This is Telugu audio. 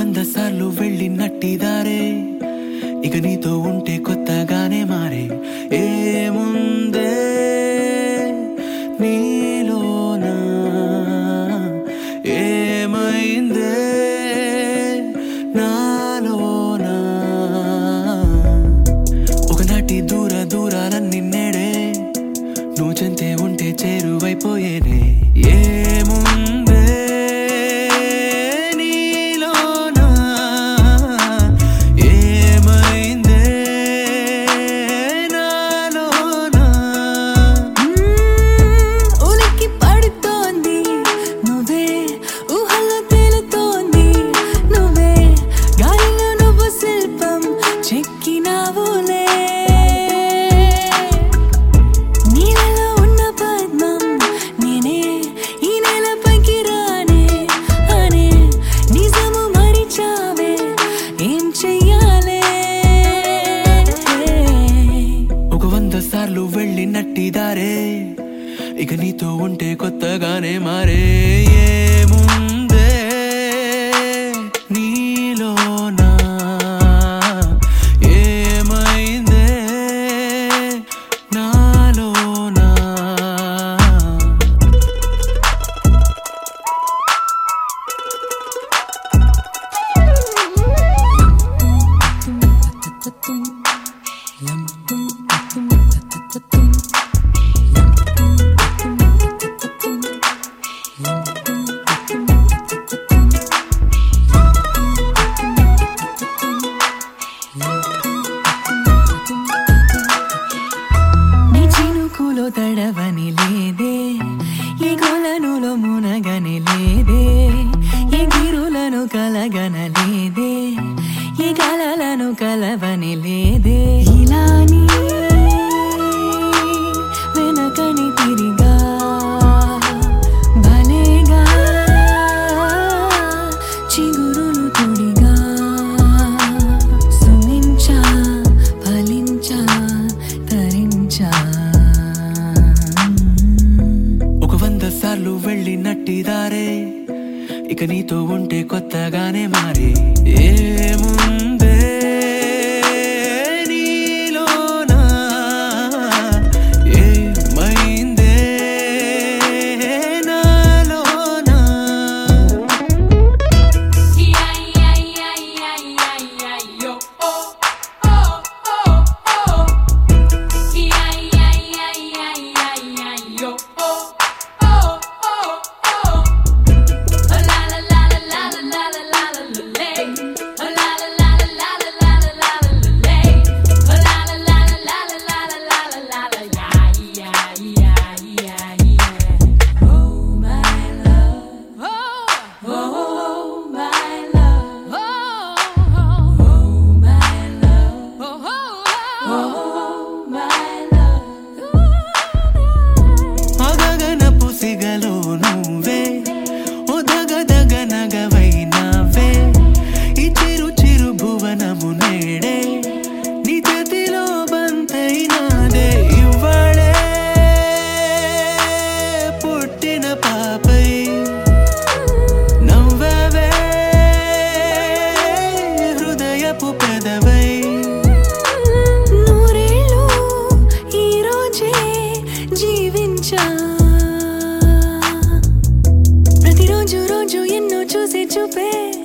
వంద సార్లు వెళ్ళినట్టిదారే ఇక నీతో ఉంటే కొత్తగానే మారే ఏముందే నీలోనా ఏమైందే నాలోనా ఒకనాటి దూర దూరాలన్నీ నేడే నువ్వు చెంతే ఉంటే చేరువైపోయేనే ఏముందే నీలోనా ఏమైందే నాలోనా ఉలికి పడుతోంది నువ్వే ఊహలో తేలుతోంది నువ్వే గాలిలో నువ్వు శిల్పం చెక్కినావులే నీళ్ళలో ఉన్న పద్మం నేనే ఈ నేలపైకి రానే అనే నిజము మరిచావే ఏం చెయ్యాలే ఒక వంద సార్లు వెళ్ళినట్టిదారే ఇక నీతో ఉంటే కొత్తగానే మారే ఏముందే నీలోనా ఏమైందే నాలోనా నీ చినుకులో తడవని లేదే ఈ కొలనులో మునగని లేదే ఈ గిరులను కలగనలేదే ఈ కలలను కలవని లేదే ఇలా నీ వెనకని తిరిగా భలేగా చిగురులు తొడిగా సుమించా ఫలించా తరించా ఒక వంద సార్లు వెళ్ళినట్టిదారే ఇక నీతో ఉంటే కొత్తగానే మారే ఏముందే నీలోనా ఏమైందే నాలోనా అగగనపు సిగలో నువ్వే ఓ దగదగ నగవైనావే ఈ చిరు చిరు భువనము నేడే నీ చేతిలో బంతైనాదే ఇవ్వడే పుట్టిన పాపై నవ్వవే హృదయపు పెదవై నూరేళ్ళు ఈ రోజే జీవించా ప్రతిరోజు రోజు ఎన్నో చూసి చూపే